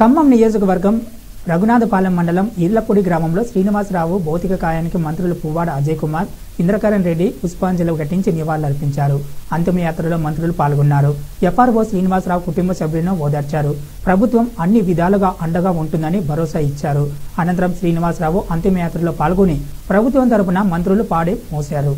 ఖమ్మం నియోజకవర్గం రఘునాథపాలెం మండలం ఈర్లపూడి గ్రామంలో శ్రీనివాసరావు భౌతిక కాయానికి మంత్రులు పువ్వాడ అజయ్ కుమార్ ఇంద్రకరణ్ రెడ్డి పుష్పాంజలి ఘటించి నివాళులర్పించారు అంతిమయాత్రలో మంత్రులు పాల్గొన్నారు ఎఫ్ఆర్ఓ శ్రీనివాసరావు కుటుంబ సభ్యులను ఓదార్చారు ప్రభుత్వం అన్ని విధాలుగా అండగా ఉంటుందని భరోసా ఇచ్చారు అనంతరం శ్రీనివాసరావు అంతిమయాత్రలో పాల్గొని ప్రభుత్వం తరపున మంత్రులు పాడి మోశారు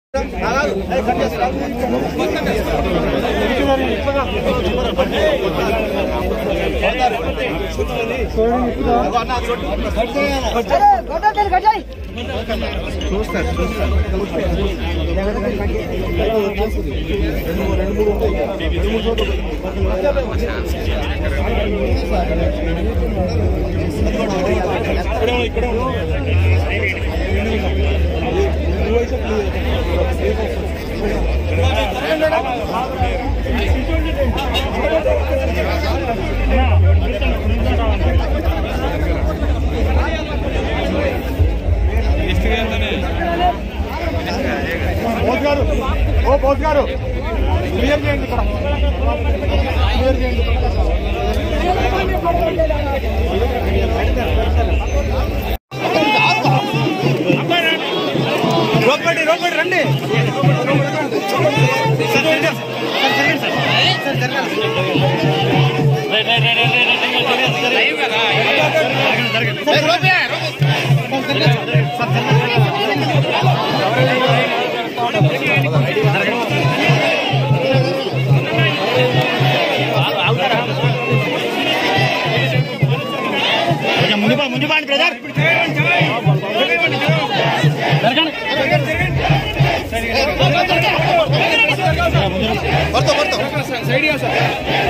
బోస్ గారు ఓ బోస్ గారు క్లియర్ చేయండి ఇక్కడ క్లియర్ చేయండి రోడ్పడి రోడ్పడి రండి ముందు ముందు బాండి బ్రదర్ ಬರ್ತಾ ಬರ್ತಾ